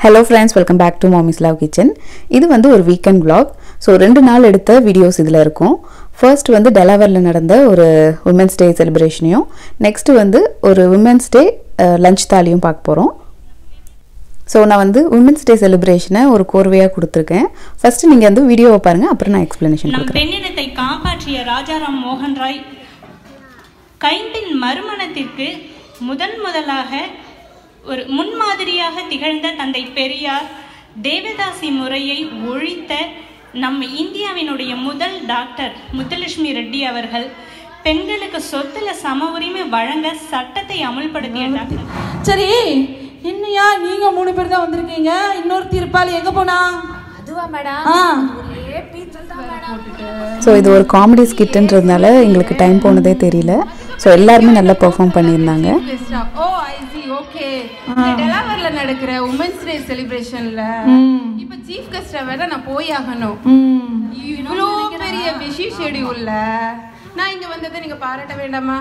Hello friends welcome back to mommy's love kitchen இது வந்து ஒரு வீக்கெண்ட் vlog ஸோ ரெண்டு நாள் எடுத்த வீடியோஸ் இதில் இருக்கும் ஃபர்ஸ்ட் வந்து டெலாவரில் நடந்த ஒரு உமன்ஸ் டே செலிப்ரேஷனையும் நெக்ஸ்ட்டு வந்து ஒரு உமன்ஸ் டே லஞ்ச் தாலியும் பார்க்க போகிறோம் ஸோ நான் வந்து உமன்ஸ் டே செலிப்ரேஷனை ஒரு கோர்வையாக கொடுத்துருக்கேன் ஃபர்ஸ்ட் நீங்கள் வந்து வீடியோவை பாருங்கள் அப்புறம் நான் எக்ஸ்ப்ளனேஷன் நம் கொடுக்குறேன் பெண்ணினத்தை காப்பாற்றிய ராஜாராம் மோகன் ராய் கைம்பின் மறுமணத்திற்கு முதன் முதலாக ஒரு முன்மாதிரியாக திகழ்ந்த தந்தை பெரியார் தேவதாசி முறையை ஒழித்த நம் இந்தியாவினுடைய முதல் டாக்டர் முத்துலட்சுமி ரெட்டி அவர்கள் பெண்களுக்கு சொத்துல சம உரிமை வழங்க சட்டத்தை அமுல்படுத்திய டாக்டர் சரி என்னையா நீங்க மூணு பேர் தான் வந்திருக்கீங்க இன்னொருத்தி இருப்பாள் எங்க போனா அதுவா மேடம் ஆ ஒரே பீச்சல் தான் மேடம் ஸோ இது ஒரு காமெடி ஸ்கிட்டுன்றதுனால எங்களுக்கு டைம் போனதே தெரியல ஸோ எல்லாருமே நல்லா பெர்ஃபார்ம் பண்ணியிருந்தாங்க ஓ ஐ சி ஓகே டெலாவர்ல நடக்கிற உமன்ஸ் டே செலிப்ரேஷன்ல இப்ப சீஃப் கெஸ்டா வேற நான் போய் ஆகணும் இவ்வளோ பெரிய பிஸி ஷெடியூல்ல நான் இங்க வந்ததை நீங்க பாராட்ட வேண்டாமா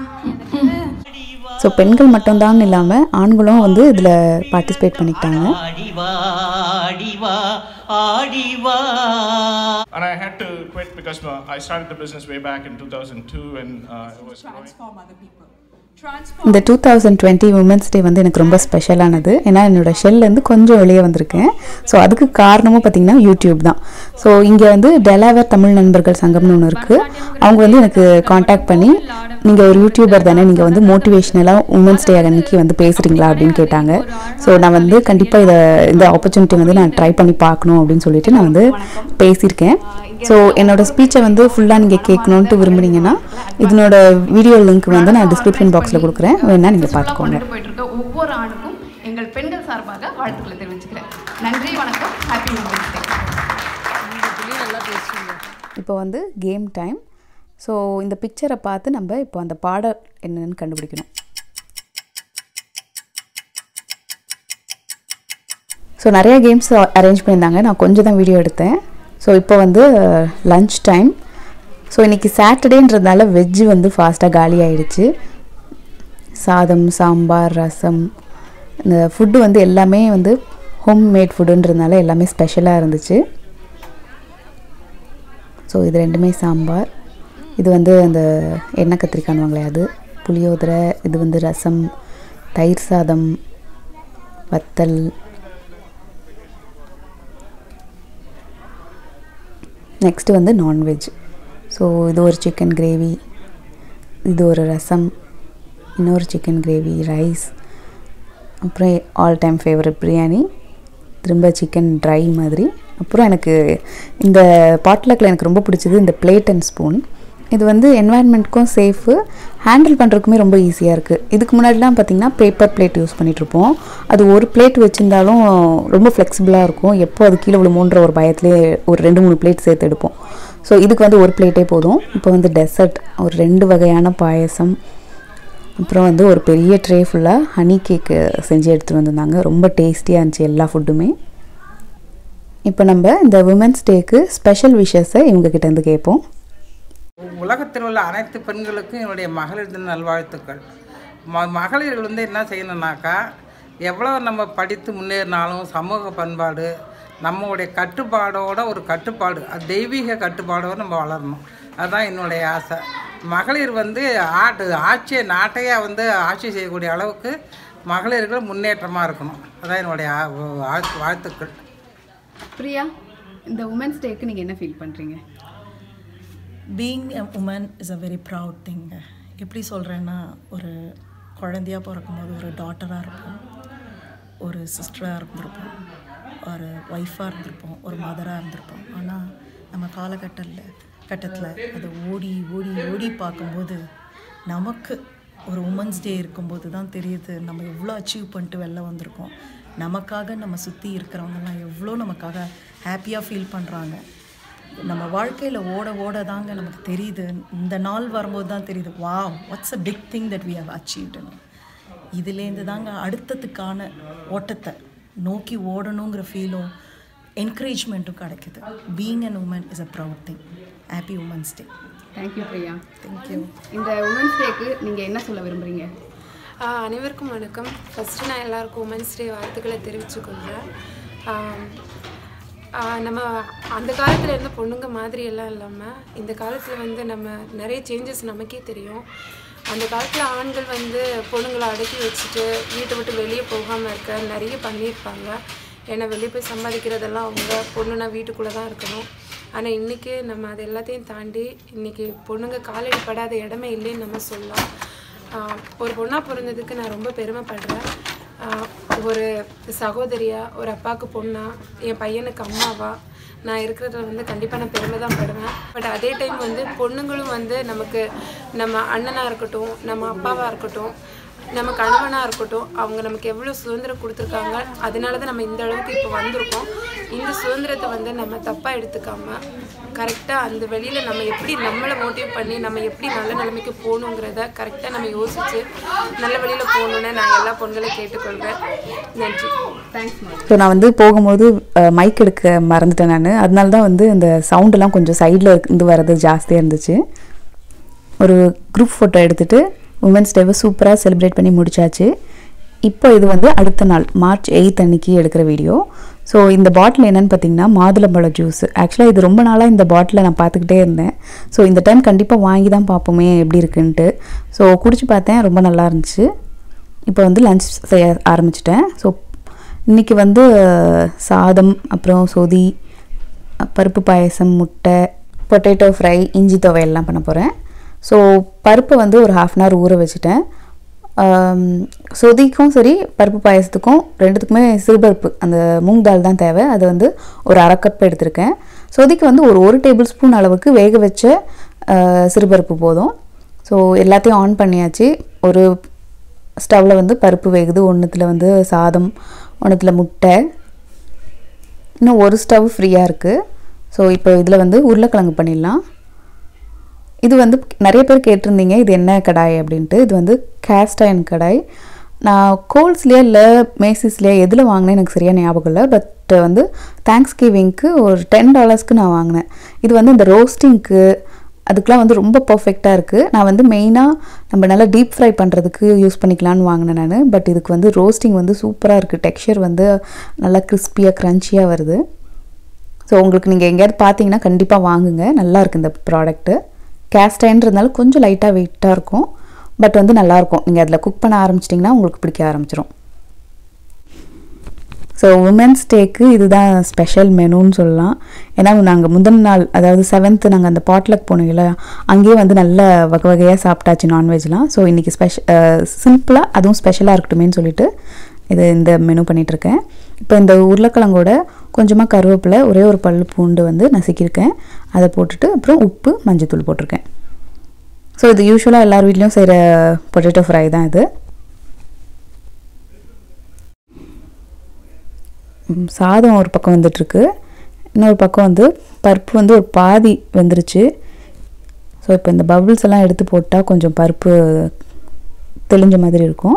ஸோ பெண்கள் மட்டும்தான் இல்லாமல் ஆண்களும் வந்து இதில் பார்ட்டிசிபேட் பண்ணிக்கிட்டாங்க ஆடிவா ஆடிவா ஆடிவா And I had to quit because uh, I started the business way back in 2002 and uh, it was growing. இந்த two thousand twenty women's day வந்து எனக்கு ரொம்ப ஸ்பெஷலானது ஏன்னா என்னோட ஷெல்லேருந்து கொஞ்சம் வெளியே வந்திருக்கேன் ஸோ அதுக்கு காரணமும் பார்த்தீங்கன்னா யூடியூப் தான் ஸோ இங்கே வந்து டெலாவர் தமிழ் நண்பர்கள் சங்கம்னு ஒன்று இருக்குது அவங்க வந்து எனக்கு காண்டாக்ட் பண்ணி நீங்கள் ஒரு யூடியூபர் தானே நீங்கள் வந்து மோட்டிவேஷ்னலாக உமன்ஸ் டே அன்னைக்கு வந்து பேசுகிறீங்களா அப்படின்னு கேட்டாங்க ஸோ நான் வந்து கண்டிப்பாக இதை இந்த ஆப்பர்ச்சுனிட்டி வந்து நான் ட்ரை பண்ணி பார்க்கணும் அப்படின்னு சொல்லிட்டு நான் வந்து பேசியிருக்கேன் ஸோ என்னோட ஸ்பீச்சை வந்து ஃபுல்லாக நீங்கள் கேட்கணுன்ட்டு விரும்புனீங்கன்னா இதனோட வீடியோ லிங்க் வந்து நான் டிஸ்கிரிப்ஷன் பாக்ஸில் கொடுக்குறேன் வேணா நீங்கள் பார்த்துக்கோங்க கொண்டு போயிட்டு இருக்க ஒவ்வொரு ஆணுக்கும் எங்கள் பெண்கள் சார்பாக வாழ்த்துக்களை தெரிவிச்சுக்கிறேன் நன்றி வணக்கம் ஹாப்பி உமன்ஸ் டே இப்போ வந்து கேம் டைம் ஸோ இந்த பிக்சரை பார்த்து நம்ம இப்போ அந்த பாடம் என்னன்னு கண்டுபிடிக்கணும் ஸோ நிறைய கேம்ஸ் அரேஞ்ச் பண்ணியிருந்தாங்க நான் கொஞ்சம் தான் வீடியோ எடுத்தேன் ஸோ இப்போ வந்து லஞ்ச் டைம் ஸோ இன்றைக்கி சாட்டர்டேன்றதுனால வெஜ்ஜு வந்து ஃபாஸ்ட்டாக காலி ஆயிடுச்சு சாதம் சாம்பார் ரசம் இந்த ஃபுட்டு வந்து எல்லாமே வந்து ஹோம் மேட் ஃபுட்டுன்றதுனால எல்லாமே ஸ்பெஷலாக இருந்துச்சு ஸோ இது ரெண்டுமே சாம்பார் இது வந்து அந்த எண்ணெய் கத்திரிக்காய்வாங்களே அது புளியோதரை இது வந்து ரசம் தயிர் சாதம் வத்தல் நெக்ஸ்ட்டு வந்து நான்வெஜ் ஸோ இது ஒரு சிக்கன் கிரேவி இது ஒரு ரசம் இன்னொரு சிக்கன் கிரேவி ரைஸ் அப்புறம் ஆல் டைம் ஃபேவரட் பிரியாணி திரும்ப சிக்கன் ட்ரை மாதிரி அப்புறம் எனக்கு இந்த பாட்லக்கில் எனக்கு ரொம்ப பிடிச்சது இந்த பிளேட் அண்ட் ஸ்பூன் இது வந்து என்வாயன்மெண்ட்க்கும் சேஃபு ஹேண்டில் பண்ணுறதுக்குமே ரொம்ப ஈஸியாக இருக்குது இதுக்கு முன்னாடிலாம் பார்த்திங்கன்னா பேப்பர் பிளேட் யூஸ் பண்ணிகிட்ருப்போம் அது ஒரு பிளேட் வச்சுருந்தாலும் ரொம்ப ஃப்ளெக்சிபிளாக இருக்கும் எப்போ அது கீழே விழுமோன்ற ஒரு பயத்துலேயே ஒரு ரெண்டு மூணு பிளேட் சேர்த்து எடுப்போம் ஸோ இதுக்கு வந்து ஒரு பிளேட்டே போதும் இப்போ வந்து டெசர்ட் ஒரு ரெண்டு வகையான பாயசம் அப்புறம் வந்து ஒரு பெரிய ட்ரே ஃபுல்லாக ஹனி கேக்கு செஞ்சு எடுத்துகிட்டு வந்திருந்தாங்க ரொம்ப டேஸ்டியாக இருந்துச்சு எல்லா ஃபுட்டுமே இப்போ நம்ம இந்த உமன்ஸ் டேக்கு ஸ்பெஷல் விஷஸை இவங்ககிட்டேருந்து கேட்போம் உலகத்தில் உள்ள அனைத்து பெண்களுக்கும் என்னுடைய மகளிர் தின நல்வாழ்த்துக்கள் ம மகளிர்கள் வந்து என்ன செய்யணுன்னாக்கா எவ்வளோ நம்ம படித்து முன்னேறினாலும் சமூக பண்பாடு நம்மளுடைய கட்டுப்பாடோட ஒரு கட்டுப்பாடு அது தெய்வீக கட்டுப்பாடோடு நம்ம வளரணும் அதுதான் என்னுடைய ஆசை மகளிர் வந்து ஆட்டு ஆட்சியை நாட்டையே வந்து ஆட்சி செய்யக்கூடிய அளவுக்கு மகளிர்கள் முன்னேற்றமாக இருக்கணும் அதான் என்னுடைய ஆ- வாழ்த்து- வாழ்த்துக்கள் பிரியா இந்த உமன்ஸ் டேக்கு நீங்கள் என்ன ஃபீல் பண்ணுறீங்க being a woman is a very proud thing எப்படி சொல்கிறேன்னா ஒரு குழந்தையாக பிறக்கும்போது ஒரு டாட்டராக இருப்போம் ஒரு சிஸ்டராக இருந்திருப்போம் ஒரு ஒய்ஃபாக இருந்திருப்போம் ஒரு மதராக இருந்திருப்போம் ஆனால் நம்ம காலகட்டத்தில் கட்டத்தில் அதை ஓடி ஓடி ஓடி பார்க்கும்போது நமக்கு ஒரு உமன்ஸ் டே இருக்கும்போது தான் தெரியுது நம்ம எவ்வளோ அச்சீவ் பண்ணிட்டு வெளில வந்திருக்கோம் நமக்காக நம்ம சுற்றி இருக்கிறவங்கெல்லாம் எவ்வளோ நமக்காக ஹாப்பியாக ஃபீல் பண்ணுறாங்க நம்ம வாழ்க்கையில் ஓட ஓட தாங்க நமக்கு தெரியுது இந்த நாள் வரும்போது தான் தெரியுது வா what's a big thing that we have அச்சீவ்டுன்னு இதுலேருந்து தாங்க அடுத்ததுக்கான ஓட்டத்தை நோக்கி ஓடணுங்கிற ஃபீலும் என்கரேஜ்மெண்ட்டும் கிடைக்குது being an woman is a proud thing happy women's day thank you Priya thank you இந்த உமன்ஸ் டேக்கு நீங்கள் என்ன சொல்ல விரும்புகிறீங்க ஆ, அனைவருக்கும் வணக்கம் ஃபஸ்ட்டு நான் எல்லாருக்கும் உமன்ஸ் டே வாழ்த்துக்களை தெரிவித்துக்கொள்கிறேன் ஆம், ஆ, நம்ம அந்த காலத்தில் இருந்த பொண்ணுங்க மாதிரி எல்லாம் இல்லாமல் இந்த காலத்தில் வந்து நம்ம நிறைய சேஞ்சஸ் நமக்கே தெரியும் அந்த காலத்தில் ஆண்கள் வந்து பொண்ணுங்களை அடக்கி வச்சுட்டு வீட்டை விட்டு வெளியே போகாமல் இருக்க நிறைய பண்ணியிருப்பாங்க ஏன்னா வெளியே போய் சம்பாதிக்கிறதெல்லாம் அவங்க பொண்ணுனா வீட்டுக்குள்ளே தான் இருக்கணும் ஆனால் இன்றைக்கி நம்ம அது எல்லாத்தையும் தாண்டி இன்றைக்கி பொண்ணுங்க காலடி படாத இடமே இல்லைன்னு நம்ம சொல்லலாம் ஆஹ் ஒரு பொண்ணாக பிறந்ததுக்கு நான் ரொம்ப பெருமைப்படுறேன் ஆஹ் ஒரு சகோதரியா ஒரு அப்பாவுக்கு பொண்ணா என் பையனுக்கு அம்மாவா நான் இருக்கிறதுல வந்து கண்டிப்பாக நான் பெருமை தான் படுவேன் பட் அதே டைம் வந்து பொண்ணுங்களும் வந்து நமக்கு நம்ம அண்ணனாக இருக்கட்டும் நம்ம அப்பாவாக இருக்கட்டும் நம்ம கணவனாக இருக்கட்டும் அவங்க நமக்கு எவ்வளோ சுதந்திரம் கொடுத்துருக்காங்க அதனால தான் நம்ம இந்த அளவுக்கு இப்போ வந்திருக்கோம் இந்த சுதந்திரத்தை வந்து நம்ம தப்பாக எடுத்துக்காம கரெக்டாக அந்த வெளியில் நம்ம எப்படி நம்மளை மோட்டிவ் பண்ணி நம்ம எப்படி நல்ல நிலைமைக்கு போகணுங்கிறத கரெக்டாக நம்ம யோசித்து நல்ல வழியில் போகணுன்னு நான் எல்லா பொண்களையும் கேட்டுக்கொள்கிறேன் நன்றி தேங்க்ஸ் ஸோ நான் வந்து போகும்போது மைக் எடுக்க மறந்துட்டேன் நான் அதனால தான் வந்து இந்த சவுண்டெல்லாம் கொஞ்சம் சைடில் இருந்து வர்றது ஜாஸ்தியாக இருந்துச்சு ஒரு குரூப் ஃபோட்டோ எடுத்துகிட்டு உமன்ஸ் டேவை சூப்பராக செலிப்ரேட் பண்ணி முடிச்சாச்சு இப்போ இது வந்து அடுத்த நாள் மார்ச் எயித் அன்னைக்கு எடுக்கிற வீடியோ ஸோ இந்த பாட்டில் என்னென்னு பார்த்தீங்கன்னா மாதுளம்பழ ஜூஸ் ஆக்சுவலாக இது ரொம்ப நாளாக இந்த பாட்டிலை நான் பார்த்துக்கிட்டே இருந்தேன் ஸோ இந்த டைம் கண்டிப்பாக வாங்கி தான் பார்ப்போமே எப்படி இருக்குன்ட்டு ஸோ குடிச்சு பார்த்தேன் ரொம்ப நல்லா இருந்துச்சு இப்போ வந்து லஞ்ச் செய்ய ஆரம்பிச்சிட்டேன் ஸோ இன்றைக்கி வந்து சாதம் அப்புறம் சொதி பருப்பு பாயசம் முட்டை பொட்டேட்டோ ஃப்ரை இஞ்சி துவையெல்லாம் பண்ண போகிறேன் ஸோ பருப்பை வந்து ஒரு ஹாஃப் அன் ஹவர் ஊற வச்சுட்டேன் ஆம், சொதிக்கும் சரி பருப்பு பாயசத்துக்கும் ரெண்டுத்துக்குமே சிறுபருப்பு அந்த மூங் தால் தான் தேவை அது வந்து ஒரு அரை கப் எடுத்திருக்கேன் சொதிக்கு வந்து ஒரு ஒரு டேபிள் ஸ்பூன் அளவுக்கு வேக வச்ச ஆ, சிறுபருப்பு போதும் ஸோ எல்லாத்தையும் ஆன் பண்ணியாச்சு ஒரு ஸ்டவ்வில் வந்து பருப்பு வேகுது ஒன்றுத்தில் வந்து சாதம் ஒன்றுத்தில் முட்டை இன்னும் ஒரு ஸ்டவ் ஃப்ரீயாக இருக்குது ஸோ இப்போ இதில் வந்து உருளைக்கிழங்கு பண்ணிடலாம் இது வந்து நிறைய பேர் கேட்டிருந்தீங்க இது என்ன கடாய் அப்படின்ட்டு இது வந்து கேஸ்ட் அயன் கடாய் நான் கோல்ஸ்லேயே இல்லை மேசிஸ்லேயே எதில் வாங்கினேன் எனக்கு சரியாக ஞாபகம் இல்லை பட் வந்து தேங்க்ஸ் கிவிங்க்கு ஒரு டென் டாலர்ஸ்க்கு நான் வாங்கினேன் இது வந்து இந்த ரோஸ்டிங்க்கு அதுக்கெலாம் வந்து ரொம்ப பர்ஃபெக்டாக இருக்குது நான் வந்து மெயினாக நம்ம நல்லா டீப் ஃப்ரை பண்ணுறதுக்கு யூஸ் பண்ணிக்கலான்னு வாங்கினேன் நான் பட் இதுக்கு வந்து ரோஸ்டிங் வந்து சூப்பராக இருக்குது டெக்ஸ்சர் வந்து நல்லா கிறிஸ்பியாக க்ரன்ச்சியாக வருது ஸோ உங்களுக்கு நீங்கள் எங்கேயாவது பார்த்தீங்கன்னா கண்டிப்பாக வாங்குங்க நல்லா இருக்கு இந்த ப்ராடக்ட்டு கேஸ்டைன்றதுனால கொஞ்சம் லைட்டாக வெயிட்டாக இருக்கும் பட் வந்து நல்லாயிருக்கும் நீங்கள் அதில் குக் பண்ண ஆரம்பிச்சிட்டிங்கன்னா உங்களுக்கு பிடிக்க ஆரம்பிச்சிரும் ஸோ உமன்ஸ் டேக்கு இதுதான் ஸ்பெஷல் மெனுன்னு சொல்லலாம் ஏன்னா நாங்கள் முந்தின நாள் அதாவது செவன்த்து நாங்கள் அந்த பாட்லக் போனீங்களா அங்கேயே வந்து நல்ல வகை வகையாக சாப்பிட்டாச்சு நான்வெஜ்லாம் ஸோ இன்றைக்கி ஸ்பெஷ சிம்பிளாக அதுவும் ஸ்பெஷலாக இருக்கட்டுமேன்னு சொல்லிட்டு இது இந்த மெனு பண்ணிகிட்ருக்கேன் இப்போ இந்த உருளைக்கிழங்கோட கொஞ்சமாக கருவேப்பிலை ஒரே ஒரு பல்லு பூண்டு வந்து நசுக்கியிருக்கேன் அதை போட்டுட்டு அப்புறம் உப்பு மஞ்சத்தூள் போட்டிருக்கேன் ஸோ இது யூஸ்வலாக எல்லார் வீட்லேயும் செய்கிற பொட்டேட்டோ ஃப்ரை தான் இது ம், சாதம் ஒரு பக்கம் வந்துட்டுருக்கு இன்னொரு பக்கம் வந்து பருப்பு வந்து ஒரு பாதி வெந்துருச்சு ஸோ இப்போ இந்த பபிள்ஸ் எல்லாம் எடுத்து போட்டால் கொஞ்சம் பருப்பு தெளிஞ்ச மாதிரி இருக்கும்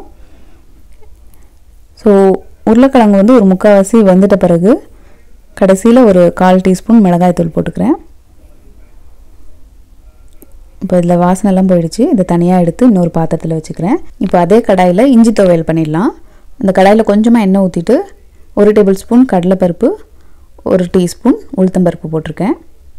ஸோ உருளைக்கிழங்கு வந்து ஒரு முக்கால்வாசி வெந்துட்ட பிறகு கடைசியில் ஒரு கால் டீஸ்பூன் மிளகாய்த்தூள் போட்டுக்கிறேன் இப்போ இதில் வாசனைலாம் போயிடுச்சு இதை தனியாக எடுத்து இன்னொரு பாத்திரத்தில் வச்சுக்கிறேன் இப்போ அதே கடாயில் இஞ்சி துவையல் பண்ணிடலாம் அந்த கடாயில் கொஞ்சமாக எண்ணெய் ஊற்றிட்டு ஒரு டேபிள் ஸ்பூன் கடலைப்பருப்பு ஒரு டீஸ்பூன் உளுத்தம்பருப்பு போட்டிருக்கேன்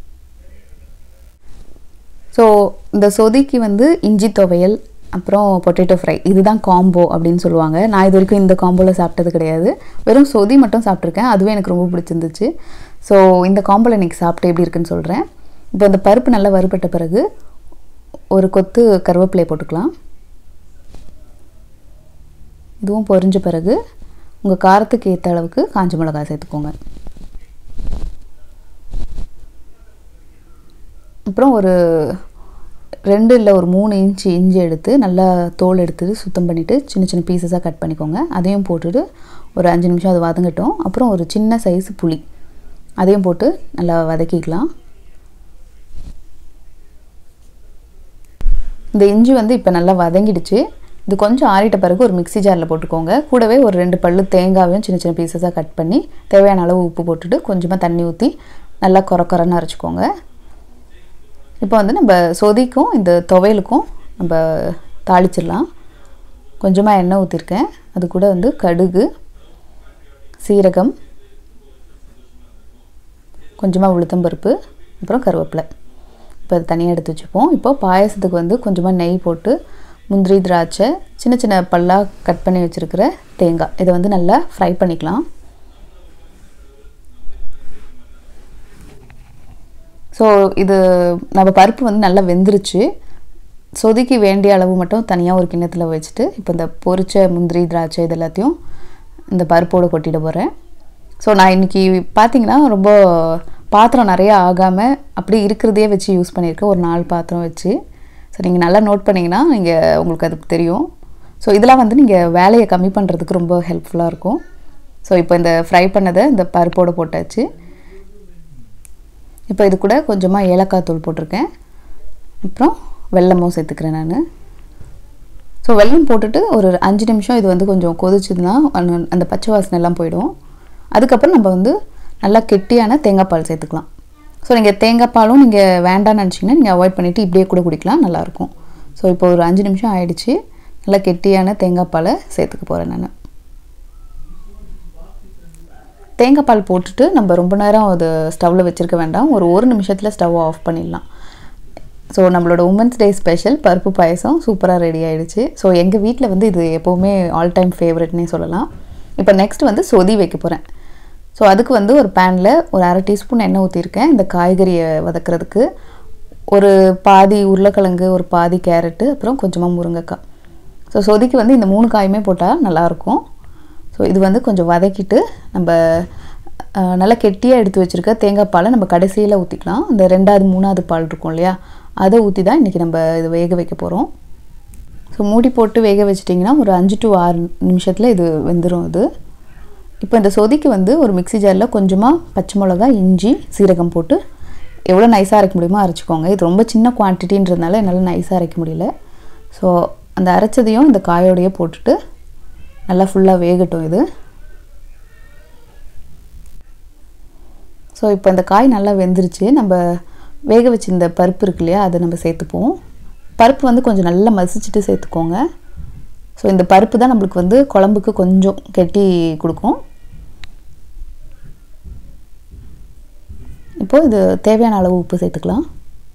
ஸோ இந்த சொதிக்கு வந்து இஞ்சி துவையல் அப்புறம் பொட்டேட்டோ ஃப்ரை இதுதான் காம்போ அப்படின்னு சொல்லுவாங்க நான் இது வரைக்கும் இந்த காம்போவில் சாப்பிட்டது கிடையாது வெறும் சொதி மட்டும் சாப்பிட்ருக்கேன் அதுவே எனக்கு ரொம்ப பிடிச்சிருந்துச்சு ஸோ இந்த காம்போவில் இன்றைக்கி சாப்பிட்டு எப்படி இருக்குன்னு சொல்கிறேன் இப்போ இந்த பருப்பு நல்லா வறுபட்ட பிறகு ஒரு கொத்து கருவேப்பிலையை போட்டுக்கலாம் இதுவும் பொரிஞ்ச பிறகு உங்கள் காரத்துக்கு ஏற்ற அளவுக்கு காஞ்ச மிளகாய் சேர்த்துக்கோங்க அப்புறம் ஒரு ரெண்டு இல்லை ஒரு மூணு இன்ச்சு இஞ்சி எடுத்து நல்லா தோல் எடுத்து சுத்தம் பண்ணிவிட்டு சின்ன சின்ன பீசஸாக கட் பண்ணிக்கோங்க அதையும் போட்டுட்டு ஒரு அஞ்சு நிமிஷம் அது வதங்கட்டும் அப்புறம் ஒரு சின்ன சைஸ் புளி அதையும் போட்டு நல்லா வதக்கிக்கலாம் இந்த இஞ்சி வந்து இப்போ நல்லா வதங்கிடுச்சு இது கொஞ்சம் ஆறிட்ட பிறகு ஒரு மிக்ஸி ஜாரில் போட்டுக்கோங்க கூடவே ஒரு ரெண்டு பல்லு தேங்காவையும் சின்ன சின்ன பீசஸாக கட் பண்ணி தேவையான அளவு உப்பு போட்டுட்டு கொஞ்சமாக தண்ணி ஊற்றி நல்லா கொர கொரன்னு அரைச்சிக்கோங்க இப்போ வந்து நம்ம சொதிக்கும் இந்த துவையலுக்கும் நம்ம தாளிச்சிடலாம் கொஞ்சமாக எண்ணெய் ஊற்றிருக்கேன் அது கூட வந்து கடுகு சீரகம் கொஞ்சமாக உளுத்தம்பருப்பு அப்புறம் கருவேப்பிலை இப்போ அது தனியாக எடுத்து வச்சுப்போம் இப்போ பாயாசத்துக்கு வந்து கொஞ்சமாக நெய் போட்டு முந்திரி திராட்சை சின்ன சின்ன பல்லாக கட் பண்ணி வச்சுருக்கிற தேங்காய் இதை வந்து நல்லா ஃப்ரை பண்ணிக்கலாம் ஸோ இது நம்ம பருப்பு வந்து நல்லா வெந்துருச்சு சொதுக்கி வேண்டிய அளவு மட்டும் தனியாக ஒரு கிண்ணத்தில் வச்சுட்டு இப்போ இந்த பொரிச்ச முந்திரி திராட்சை இது எல்லாத்தையும் இந்த பருப்போடு கொட்டிட போகிறேன் ஸோ நான் இன்றைக்கி பார்த்தீங்கன்னா ரொம்ப பாத்திரம் நிறைய ஆகாமல் அப்படி இருக்கிறதையே வச்சு யூஸ் பண்ணியிருக்கேன் ஒரு நாலு பாத்திரம் வச்சு ஸோ நீங்கள் நல்லா நோட் பண்ணிங்கன்னா நீங்கள் உங்களுக்கு அது தெரியும் ஸோ இதெல்லாம் வந்து நீங்கள் வேலையை கம்மி பண்ணுறதுக்கு ரொம்ப ஹெல்ப்ஃபுல்லாக இருக்கும் ஸோ இப்போ இந்த ஃப்ரை பண்ணதை இந்த பருப்போடு போட்டாச்சு இப்போ இது கூட கொஞ்சமாக ஏலக்காய் தூள் போட்டிருக்கேன் அப்புறம் வெல்லமும் சேர்த்துக்கிறேன் நான் ஸோ வெல்லம் போட்டுட்டு ஒரு அஞ்சு நிமிஷம் இது வந்து கொஞ்சம் கொதிச்சுதுன்னா அந்த- அந்த பச்சை வாசனை எல்லாம் போயிடும் அதுக்கப்புறம் நம்ம வந்து நல்லா கெட்டியான தேங்காய் பால் சேர்த்துக்கலாம் ஸோ நீங்கள் தேங்காய் பாலும் நீங்கள் வேண்டாம்னு நினச்சிங்கன்னா நீங்கள் அவாய்ட் பண்ணிவிட்டு இப்படியே கூட குடிக்கலாம் நல்லாயிருக்கும் ஸோ இப்போ ஒரு அஞ்சு நிமிஷம் ஆயிடுச்சு நல்லா கெட்டியான தேங்காய் பாலை சேர்த்துக்க போகிறேன் நான் தேங்காய் பால் போட்டுட்டு நம்ம ரொம்ப நேரம் அது ஸ்டவ்வில் வச்சுருக்க வேண்டாம் ஒரு ஒரு நிமிஷத்தில் ஸ்டவ் ஆஃப் பண்ணிடலாம் ஸோ நம்மளோட உமன்ஸ் டே ஸ்பெஷல் பருப்பு பாயசம் சூப்பராக ரெடி ஆயிடுச்சு ஸோ எங்கள் வீட்டில் வந்து இது எப்போவுமே ஆல் டைம் ஃபேவரட்னே சொல்லலாம் இப்போ நெக்ஸ்ட் வந்து சொதி வைக்க போகிறேன் ஸோ அதுக்கு வந்து ஒரு பேனில் ஒரு அரை டீஸ்பூன் எண்ணெய் ஊற்றிருக்கேன் இந்த காய்கறியை வதக்குறதுக்கு ஒரு பாதி உருளைக்கிழங்கு ஒரு பாதி கேரட்டு அப்புறம் கொஞ்சமாக முருங்கைக்காய் ஸோ சொதிக்கு வந்து இந்த மூணு காயுமே போட்டால் நல்லாயிருக்கும் ஸோ இது வந்து கொஞ்சம் வதக்கிட்டு நம்ம அஹ், நல்லா கெட்டியாக எடுத்து வச்சுருக்க தேங்காய் பாலை நம்ம கடைசியில் ஊற்றிக்கலாம் இந்த ரெண்டாவது மூணாவது பால் இருக்கும் இல்லையா அதை ஊற்றி தான் இன்றைக்கி நம்ம இது வேக வைக்க போகிறோம் ஸோ மூடி போட்டு வேக வச்சிட்டிங்கன்னா ஒரு அஞ்சு டு ஆறு நிமிஷத்தில் இது வெந்துடும் இது இப்போ இந்த சொதிக்கு வந்து ஒரு மிக்ஸி ஜாரில் கொஞ்சமாக பச்சை மிளகா இஞ்சி சீரகம் போட்டு எவ்வளோ நைஸாக அரைக்க முடியுமோ அரைச்சிக்கோங்க இது ரொம்ப சின்ன குவான்டிட்டின்றதுனால என்னால் நைஸாக அரைக்க முடியல ஸோ அந்த அரைச்சதையும் இந்த காயோடையே போட்டுட்டு நல்லா ஃபுல்லாக வேகட்டும் இது ஸோ இப்போ இந்த காய் நல்லா வெந்துருச்சு நம்ம வேக வச்சிருந்த பருப்பு இருக்கு இல்லையா அதை நம்ம சேர்த்துப்போம் பருப்பு வந்து கொஞ்சம் நல்லா மசிச்சுட்டு சேர்த்துக்கோங்க ஸோ இந்த பருப்பு தான் நம்மளுக்கு வந்து குழம்புக்கு கொஞ்சம் கெட்டி கொடுக்கும் இப்போ இது தேவையான அளவு உப்பு சேர்த்துக்கலாம்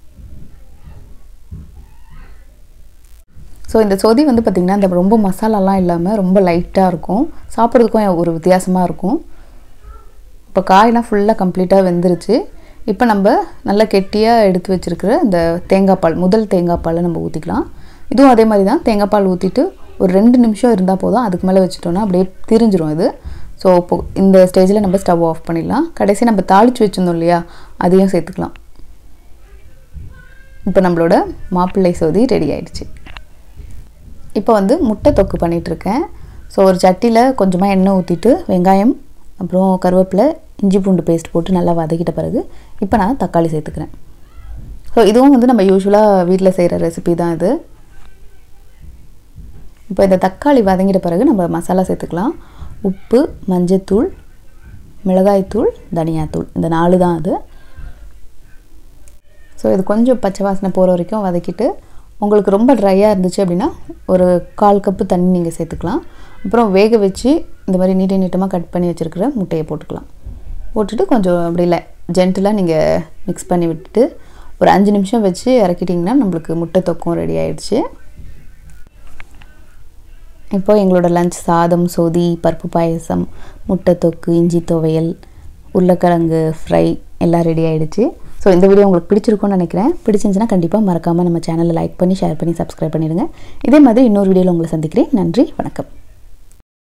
ஸோ இந்த சொதி வந்து பார்த்திங்கன்னா இந்த ரொம்ப மசாலாலாம் இல்லாமல் ரொம்ப லைட்டாக இருக்கும் சாப்பிட்றதுக்கும் ஒரு வித்தியாசமாக இருக்கும் இப்போ காயெலாம் ஃபுல்லாக கம்ப்ளீட்டாக வெந்துருச்சு இப்போ நம்ம நல்லா கெட்டியாக எடுத்து வச்சுருக்கிற இந்த தேங்காய் பால் முதல் தேங்காய் பாலை நம்ம ஊற்றிக்கலாம் இதுவும் அதே மாதிரி தான் தேங்காய் பால் ஊற்றிட்டு ஒரு ரெண்டு நிமிஷம் இருந்தால் போதும் அதுக்கு மேலே வச்சுட்டோன்னா அப்படியே திரிஞ்சிரும் இது ஸோ இப்போ இந்த ஸ்டேஜில் நம்ம ஸ்டவ் ஆஃப் பண்ணிடலாம் கடைசி நம்ம தாளித்து வச்சுருந்தோம் இல்லையா அதையும் சேர்த்துக்கலாம் இப்போ நம்மளோட மாப்பிள்ளை சோதி ரெடி ஆயிடுச்சு இப்போ வந்து முட்டை தொக்கு பண்ணிகிட்ருக்கேன் ஸோ ஒரு சட்டியில் கொஞ்சமாக எண்ணெய் ஊற்றிட்டு வெங்காயம் அப்புறம் கருவேப்பிலை இஞ்சி பூண்டு பேஸ்ட் போட்டு நல்லா வதக்கிட்ட பிறகு இப்போ நான் தக்காளி சேர்த்துக்கிறேன் ஸோ இதுவும் வந்து நம்ம யூஸ்வலாக வீட்டில் செய்கிற ரெசிபி தான் இது இப்போ இந்த தக்காளி வதங்கிட்ட பிறகு நம்ம மசாலா சேர்த்துக்கலாம் உப்பு மஞ்சத்தூள் மிளகாய்த்தூள் தனியாத்தூள் இந்த நாலு தான் அது ஸோ இது கொஞ்சம் பச்சை வாசனை போகிற வரைக்கும் வதக்கிட்டு உங்களுக்கு ரொம்ப ட்ரையாக இருந்துச்சு அப்படின்னா ஒரு கால் கப்பு தண்ணி நீங்கள் சேர்த்துக்கலாம் அப்புறம் வேக வச்சு இந்த மாதிரி நீட்ட நீட்டமாக கட் பண்ணி வச்சுருக்கிற முட்டையை போட்டுக்கலாம் போட்டுட்டு கொஞ்சம் அப்படி இல்லை ஜென்டிலாக நீங்கள் மிக்ஸ் பண்ணி விட்டுட்டு ஒரு அஞ்சு நிமிஷம் வச்சு இறக்கிட்டிங்கன்னா நம்மளுக்கு முட்டை தொக்கும் ரெடி ஆயிடுச்சு இப்போ எங்களோட லஞ்ச் சாதம் சொதி பருப்பு பாயசம் முட்டை தொக்கு இஞ்சி துவையல் உருளைக்கிழங்கு ஃப்ரை எல்லாம் ரெடி ஆயிடுச்சு ஸோ இந்த வீடியோ உங்களுக்கு பிடிச்சிருக்கும்னு நினைக்கிறேன் பிடிச்சிருந்துச்சுன்னா கண்டிப்பாக மறக்காமல் நம்ம சேனலை லைக் பண்ணி ஷேர் பண்ணி சப்ஸ்கிரைப் பண்ணிடுங்க இதே மாதிரி இன்னொரு வீடியோவில் உங்களை சந்திக்கிறேன் நன்றி வணக்கம்